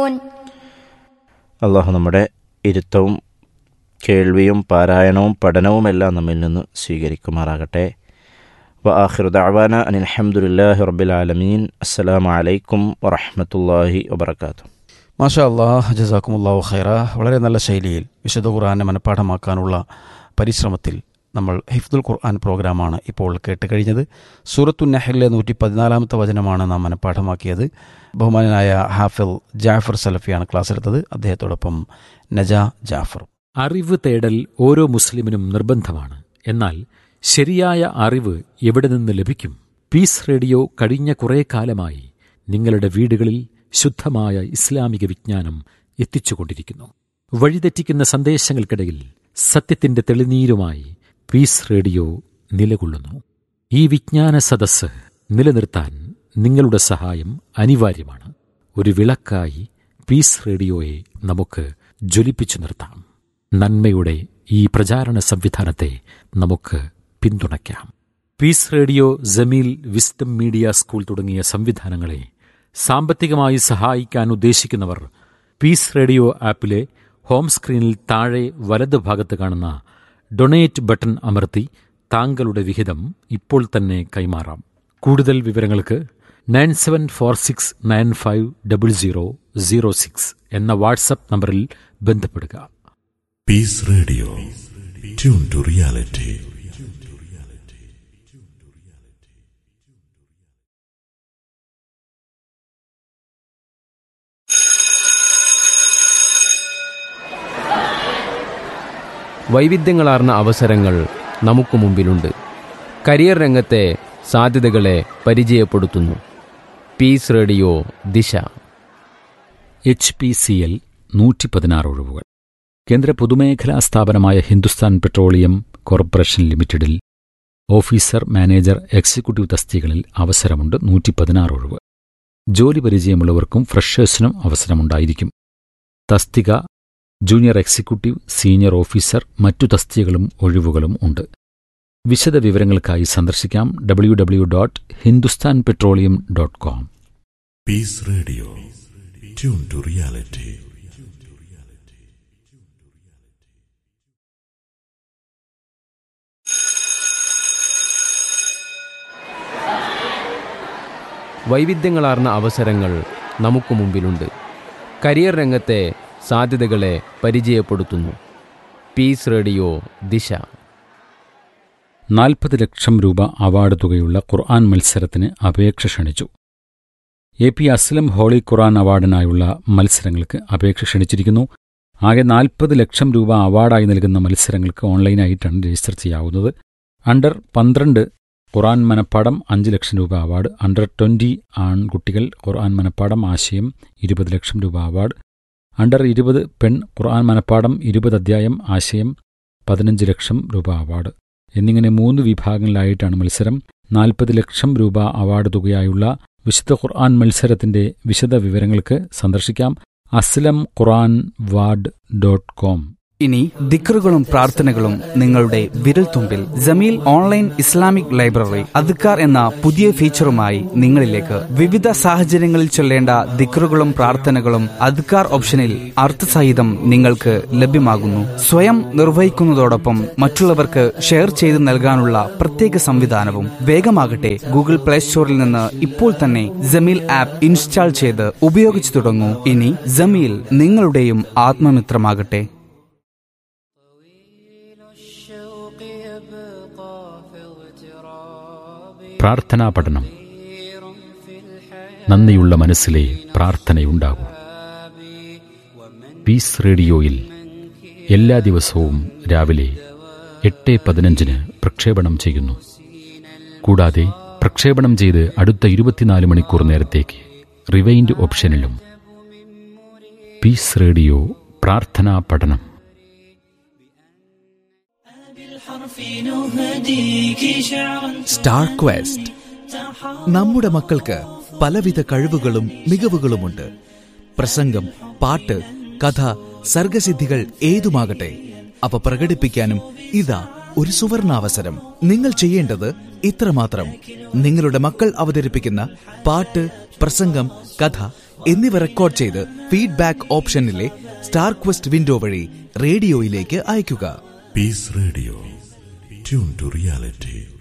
يعملون അള്ളാഹു നമ്മുടെ ഇരുത്തവും കേൾവിയും പാരായണവും പഠനവുമെല്ലാം നമ്മിൽ നിന്ന് സ്വീകരിക്കുമാറാകട്ടെ വ ആഖിറു ദഅവാന അനിൽ ഹംദുലില്ലാഹി റബ്ബിൽ ആലമീൻ അസ്സലാമു അലൈക്കും വറഹ്മത്തുള്ളാഹി വബർക്കാത്തു മാഷാ അള്ളാഹ് ജസാക്കുമുല്ലാഹു ഖൈറ വളരെ നല്ല ശൈലിയിൽ വിശുദ്ധ ഖുർആനെ മനഃപ്പാഠമാക്കാനുള്ള പരിശ്രമത്തിൽ നമ്മൾ ഹിഫ്ദുൽ ഖുർആൻ പ്രോഗ്രാമാണ് ഇപ്പോൾ കേട്ട് കഴിഞ്ഞത് സൂറത്തു നഹലിലെ നൂറ്റി പതിനാലാമത്തെ വചനമാണ് നാം മനഃപ്പാഠമാക്കിയത് ബഹുമാനനായ ഹാഫിൽ ജാഫർ സലഫിയാണ് ക്ലാസ് എടുത്തത് അദ്ദേഹത്തോടൊപ്പം നജ ജാഫർ അറിവ് തേടൽ ഓരോ മുസ്ലിമിനും നിർബന്ധമാണ് എന്നാൽ ശരിയായ അറിവ് എവിടെ നിന്ന് ലഭിക്കും പീസ് റേഡിയോ കഴിഞ്ഞ കുറേ കാലമായി നിങ്ങളുടെ വീടുകളിൽ ശുദ്ധമായ ഇസ്ലാമിക വിജ്ഞാനം എത്തിച്ചുകൊണ്ടിരിക്കുന്നു വഴിതെറ്റിക്കുന്ന സന്ദേശങ്ങൾക്കിടയിൽ സത്യത്തിന്റെ തെളിനീരുമായി പീസ് റേഡിയോ നിലകൊള്ളുന്നു ഈ വിജ്ഞാന സദസ്സ് നിലനിർത്താൻ നിങ്ങളുടെ സഹായം അനിവാര്യമാണ് ഒരു വിളക്കായി പീസ് റേഡിയോയെ നമുക്ക് ജ്വലിപ്പിച്ചു നിർത്താം നന്മയുടെ ഈ പ്രചാരണ സംവിധാനത്തെ നമുക്ക് പിന്തുണയ്ക്കാം peace radio Jameel wisdom media school തുടങ്ങിയ സംവിധാനങ്ങളെ സാമ്പത്തികമായി സഹായിക്കാൻ ഉദ്ദേശിക്കുന്നവർ പീസ് റേഡിയോ ആപ്പിലെ ഹോം സ്ക്രീനിൽ താഴെ വലത് ഭാഗത്ത് കാണുന്ന ഡൊണേറ്റ് ബട്ടൺ അമർത്തി താങ്കളുടെ വിഹിതം ഇപ്പോൾ തന്നെ കൈമാറാം കൂടുതൽ വിവരങ്ങൾക്ക് nine seven four six nine five double zero zero six എന്ന വാട്സപ്പ് നമ്പറിൽ ബന്ധപ്പെടുക Peace Radio. Tune to reality. വൈവിധ്യങ്ങളാർന്ന അവസരങ്ങൾ നമുക്ക് മുമ്പിലുണ്ട് കരിയർ രംഗത്തെ സാധ്യതകളെ പരിചയപ്പെടുത്തുന്നു peace radio Disha H P C L നൂറ്റി പതിനാറ് ഒഴിവുകൾ കേന്ദ്ര പൊതുമേഖലാ സ്ഥാപനമായ ഹിന്ദുസ്ഥാൻ പെട്രോളിയം കോർപ്പറേഷൻ ലിമിറ്റഡിൽ ഓഫീസർ മാനേജർ എക്സിക്യൂട്ടീവ് തസ്തികകളിൽ അവസരമുണ്ട് നൂറ്റി പതിനാറ് ഒഴിവ് ജോലി പരിചയമുള്ളവർക്കും ഫ്രഷേഴ്സിനും അവസരമുണ്ടായിരിക്കും തസ്തിക ജൂനിയർ എക്സിക്യൂട്ടീവ് സീനിയർ ഓഫീസർ മറ്റു തസ്തികകളും ഒഴിവുകളും ഉണ്ട് വിശദ വിവരങ്ങൾക്കായി സന്ദർശിക്കാം W W dot Hindustan petroleum dot com Peace Radio. Tune to reality. വൈവിധ്യങ്ങളാർന്ന അവസരങ്ങൾ നമുക്ക് മുമ്പിലുണ്ട് കരിയർ രംഗത്തെ സാധ്യതകളെ പരിചയപ്പെടുത്തുന്നു പീസ് റേഡിയോ ദിശ നാൽപ്പത് ലക്ഷം രൂപ അവാർഡ് തുകയുള്ള ഖുർആൻ മത്സരത്തിന് അപേക്ഷ ക്ഷണിച്ചു എ പി അസ്ലം ഹോളി ഖുർആൻ അവാർഡിനായുള്ള മത്സരങ്ങൾക്ക് അപേക്ഷ ക്ഷണിച്ചിരിക്കുന്നു ആകെ നാൽപ്പത് ലക്ഷം രൂപ അവാർഡായി നൽകുന്ന മത്സരങ്ങൾക്ക് ഓൺലൈനായിട്ടാണ് രജിസ്റ്റർ ചെയ്യാവുന്നത് അണ്ടർ പന്ത്രണ്ട് ഖുർആൻ മനപ്പാടം അഞ്ച് ലക്ഷം രൂപ അവാർഡ് അണ്ടർ ട്വൻ്റി ആൺകുട്ടികൾ ഖുർആൻ മനപ്പാടം ആശയം ഇരുപത് ലക്ഷം രൂപ അവാർഡ് അണ്ടർ ഇരുപത് പെൺ ഖുർആൻ മനപ്പാടം ഇരുപത് അധ്യായം ആശയം പതിനഞ്ച് ലക്ഷം രൂപ അവാർഡ് എന്നിങ്ങനെ മൂന്ന് വിഭാഗങ്ങളിലായിട്ടാണ് മത്സരം നാൽപ്പത് ലക്ഷം രൂപ അവാർഡ് തുകയായുള്ള വിശുദ്ധ ഖുർആൻ മത്സരത്തിന്റെ വിശദ വിവരങ്ങൾക്ക് സന്ദർശിക്കാം അസ്ലം ഖുർആൻ വാർഡ് ഡോട്ട് കോം ഇനി ദിക്റുകളും പ്രാർത്ഥനകളും നിങ്ങളുടെ വിരൽത്തുമ്പിൽ ജമീൽ ഓൺലൈൻ ഇസ്ലാമിക് ലൈബ്രറി അദ്ക്കാർ എന്ന പുതിയ ഫീച്ചറുമായി നിങ്ങളിലേക്ക് വിവിധ സാഹചര്യങ്ങളിൽ ചൊല്ലേണ്ട ദിക്റുകളും പ്രാർത്ഥനകളും അദ്ക്കാർ ഓപ്ഷനിൽ അർത്ഥസഹിതം നിങ്ങൾക്ക് ലഭ്യമാകുന്നു സ്വയം നിർവഹിക്കുന്നതോടൊപ്പം മറ്റുള്ളവർക്ക് ഷെയർ ചെയ്ത് നൽകാനുള്ള പ്രത്യേക സംവിധാനവും വേഗമാകട്ടെ ഗൂഗിൾ പ്ലേ സ്റ്റോറിൽ നിന്ന് ഇപ്പോൾ തന്നെ ജമീൽ ആപ്പ് ഇൻസ്റ്റാൾ ചെയ്ത് ഉപയോഗിച്ചു തുടങ്ങൂ ഇനി ജമീൽ നിങ്ങളുടെയും ആത്മമിത്രമാകട്ടെ പ്രാർത്ഥനാ പഠനം നന്ദിയുള്ള മനസ്സിലെ പ്രാർത്ഥനയുണ്ടാകൂ പീസ് റേഡിയോയിൽ എല്ലാ ദിവസവും രാവിലെ എട്ട് പതിനഞ്ചിന് പ്രക്ഷേപണം ചെയ്യുന്നു കൂടാതെ പ്രക്ഷേപണം ചെയ്ത് അടുത്ത ഇരുപത്തിനാല് മണിക്കൂർ നേരത്തേക്ക് റിവൈൻഡ് ഓപ്ഷനിലും പീസ് റേഡിയോ പ്രാർത്ഥനാ പഠനം സ്റ്റാർ ക്വസ്റ്റ് നമ്മുടെ മക്കൾക്ക് പലവിധ കഴിവുകളും മികവുകളുമുണ്ട് പ്രസംഗം പാട്ട് കഥ സർഗസിദ്ധികൾ ഏതുമാകട്ടെ അവ പ്രകടിപ്പിക്കാനും ഇതാ ഒരു സുവർണാവസരം നിങ്ങൾ ചെയ്യേണ്ടത് ഇത്രമാത്രം നിങ്ങളുടെ മക്കൾ അവതരിപ്പിക്കുന്ന പാട്ട് പ്രസംഗം കഥ എന്നിവ റെക്കോർഡ് ചെയ്ത് ഫീഡ്ബാക്ക് ഓപ്ഷനിലെ സ്റ്റാർ ക്വസ്റ്റ് വിൻഡോ വഴി റേഡിയോയിലേക്ക് അയയ്ക്കുക Peace Radio. Tune to reality.